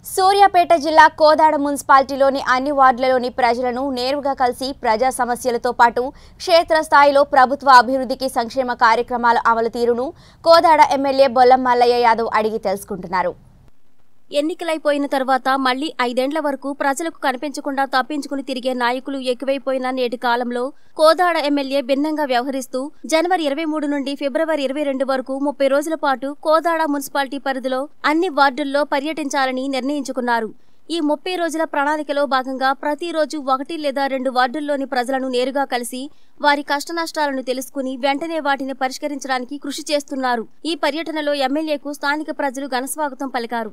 సూర్యాపేట జిల్లా కోదాడ మున్సిపాలిటీలోని అన్ని వార్డులలోని ప్రజలను నేరుగా కలిసి ప్రజా సమస్యలతో పాటు క్షేత్రస్థాయిలో ప్రభుత్వ అభివృద్ధికి సంక్షేమ కార్యక్రమాల అమలు తీరును కోదాడ ఎమ్మెల్యే బొల్లం మల్లయ్య యాదవ్ అడిగి తెలుసుకుంటున్నారు ఎన్నికలైపోయిన తర్వాత మళ్లీ ఐదేండ్ల వరకు ప్రజలకు కనిపించకుండా తప్పించుకుని తిరిగే నాయకులు ఎక్కువైపోయిన నేటి కాలంలో కోదాడ ఎమ్మెల్యే భిన్నంగా వ్యవహరిస్తూ జనవరి ఇరవై మూడు నుండి ఫిబ్రవరి ఇరవై రెండు వరకు ముప్పై రోజుల పాటు కోదాడ మున్సిపాలిటీ పరిధిలో అన్ని వార్డుల్లో పర్యటించాలని నిర్ణయించుకున్నారు ఈ ముప్పై రోజుల ప్రణాళికలో భాగంగా ప్రతిరోజు ఒకటి లేదా రెండు వార్డుల్లోని ప్రజలను నేరుగా కలిసి వారి కష్టనష్టాలను తెలుసుకుని వెంటనే వాటిని పరిష్కరించడానికి కృషి చేస్తున్నారు ఈ పర్యటనలో ఎమ్మెల్యేకు స్థానిక ప్రజలు ఘనస్వాగతం పలికారు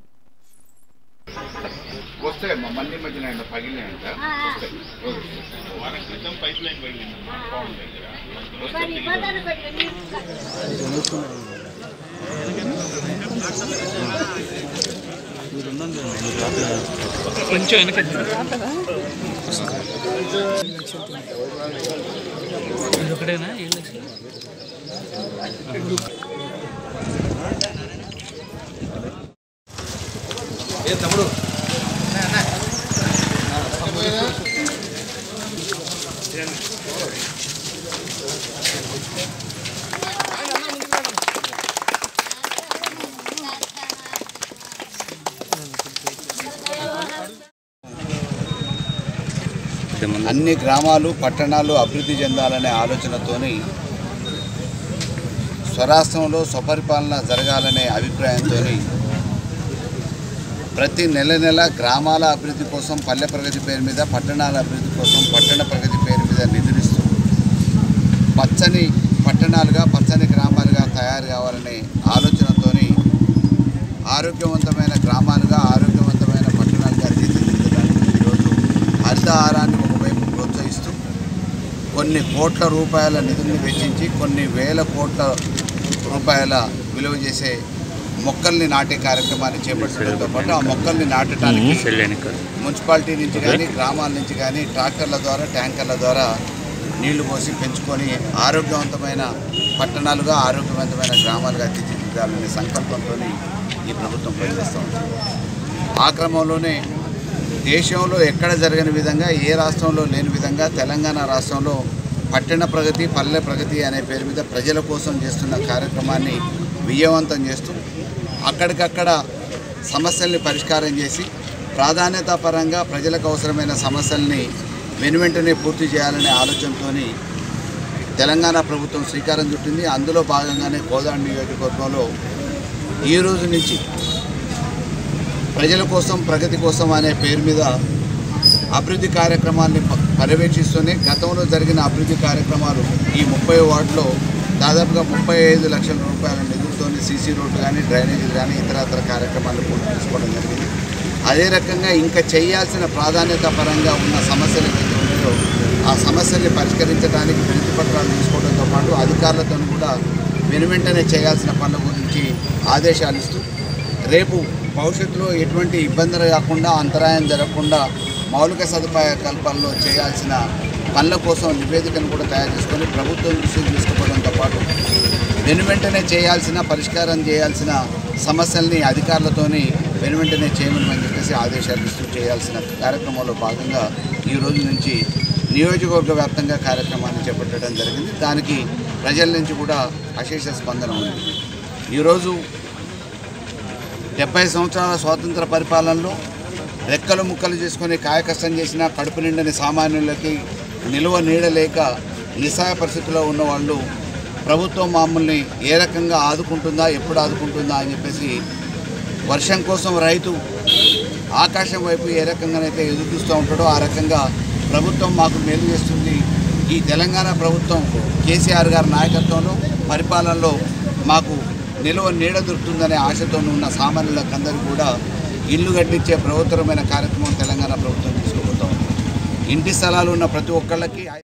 వస్తాయి మా మంది మధ్యన ఆయన పగిలినాయంట వస్తాయి రోజు వారం క్రితం పైప్ లైన్ పగిలింది మా ఫామ్ దగ్గర కొంచెం వెనక ఇదొకటేనా ఏం లక్షలు అన్ని గ్రామాలు పట్టణాలు అభివృద్ధి చెందాలనే ఆలోచనతోని స్వరాష్ట్రంలో స్వపరిపాలన జరగాలనే అభిప్రాయంతో ప్రతి నెల నెల గ్రామాల అభివృద్ధి కోసం పల్లె ప్రగతి పేరు మీద పట్టణాల అభివృద్ధి కోసం పట్టణ ప్రగతి పేరు మీద నిధులిస్తూ పచ్చని పట్టణాలుగా పచ్చని గ్రామాలుగా తయారు కావాలనే ఆలోచనతోని ఆరోగ్యవంతమైన గ్రామాలుగా ఆరోగ్యవంతమైన పట్టణాలుగా తీర్చిదిద్దడానికి ఈరోజు హరితహారాన్ని ఒకవైపు ప్రోత్సహిస్తూ కొన్ని కోట్ల రూపాయల నిధుల్ని వెచ్చించి కొన్ని వేల కోట్ల రూపాయల విలువ చేసే మొక్కల్ని నాటే కార్యక్రమాన్ని చేపట్టడంతో పాటు ఆ మొక్కల్ని నాటడానికి సెల్ వెనక మున్సిపాలిటీ నుంచి కానీ గ్రామాల నుంచి కానీ ట్రాక్టర్ల ద్వారా ట్యాంకర్ల ద్వారా నీళ్లు పోసి పెంచుకొని ఆరోగ్యవంతమైన పట్టణాలుగా ఆరోగ్యవంతమైన గ్రామాలుగా తీర్చిదిద్దాలనే సంకల్పంతో ఈ ప్రభుత్వం పనిచేస్తూ ఉంది ఆ క్రమంలోనే దేశంలో ఎక్కడ జరగని విధంగా ఏ రాష్ట్రంలో లేని విధంగా తెలంగాణ రాష్ట్రంలో పట్టణ ప్రగతి పల్లె ప్రగతి అనే పేరు మీద ప్రజల కోసం చేస్తున్న కార్యక్రమాన్ని విజయవంతం చేస్తూ అక్కడికక్కడ సమస్యల్ని పరిష్కారం చేసి ప్రాధాన్యత పరంగా ప్రజలకు అవసరమైన సమస్యల్ని వెనువెంటనే పూర్తి చేయాలనే ఆలోచనతో తెలంగాణ ప్రభుత్వం శ్రీకారం చుట్టింది అందులో భాగంగానే కోదాడ నియోజకవర్గంలో ఈ రోజు నుంచి ప్రజల కోసం ప్రగతి కోసం అనే పేరు మీద అభివృద్ధి కార్యక్రమాన్ని ప- పర్యవేక్షిస్తూనే గతంలో జరిగిన అభివృద్ధి కార్యక్రమాలు ఈ ముప్పై వార్డులో దాదాపుగా ముప్పై ఐదు లక్షల రూపాయల నిధులతో సీసీ రోడ్లు కానీ డ్రైనేజీలు కానీ ఇతరత్ర కార్యక్రమాలు పూర్తి చేసుకోవడం జరిగింది అదే రకంగా ఇంకా చేయాల్సిన ప్రాధాన్యత పరంగా ఉన్న సమస్యలు ఏవైతే ఉన్నాయో ఆ సమస్యల్ని పరిష్కరించడానికి వినతి పత్రాలు తీసుకోవడంతో పాటు అధికారులతో కూడా వెనువెంటనే చేయాల్సిన పనుల గురించి ఆదేశాలు ఇస్తూ రేపు భవిష్యత్తులో ఎటువంటి ఇబ్బందులు కాకుండా అంతరాయం జరగకుండా మౌలిక సదుపాయ కల్పనలో చేయాల్సిన పనుల కోసం నివేదికను కూడా తయారు చేసుకొని ప్రభుత్వం దృష్టికి తీసుకుపోవడంతో పాటు వెనువెంటనే చేయాల్సిన పరిష్కారం చేయాల్సిన సమస్యల్ని అధికారులతోని వెనువెంటనే చేయమని చెప్పేసి ఆదేశాలు ఇస్తూ చేయాల్సిన కార్యక్రమంలో భాగంగా ఈ రోజు నుంచి నియోజకవర్గ వ్యాప్తంగా కార్యక్రమాన్ని చేపట్టడం జరిగింది దానికి ప్రజల నుంచి కూడా అశేష స్పందన ఉంది ఈరోజు డెబ్బై సంవత్సరాల స్వాతంత్ర పరిపాలనలో రెక్కలు ముక్కలు చేసుకొని కాయకష్టం చేసిన కడుపు నిండని సామాన్యులకి నిలువ నీడలేక నిస్సాయ పరిస్థితిలో ఉన్న వాళ్ళు ప్రభుత్వం మామూల్ని ఏ రకంగా ఆదుకుంటుందా ఎప్పుడు ఆదుకుంటుందా అని చెప్పేసి వర్షం కోసం రైతు ఆకాశం వైపు ఏ రకంగానైతే ఎదురు చూస్తూ ఉంటాడో ఆ రకంగా ప్రభుత్వం మాకు మేలు చేస్తుంది ఈ తెలంగాణ ప్రభుత్వం కేసీఆర్ గారి నాయకత్వంలో పరిపాలనలో మాకు నిలువ నీడ దొరుకుతుందనే ఆశతో ఉన్న సామాన్యులకందరికీ కూడా ఇల్లు కట్టించే ప్రభుత్వమైన కార్యక్రమం తెలంగాణ ప్రభుత్వం తీసుకుపోతాం ఇంటి స్థలాలు ఉన్న ప్రతి ఒక్కళ్ళకి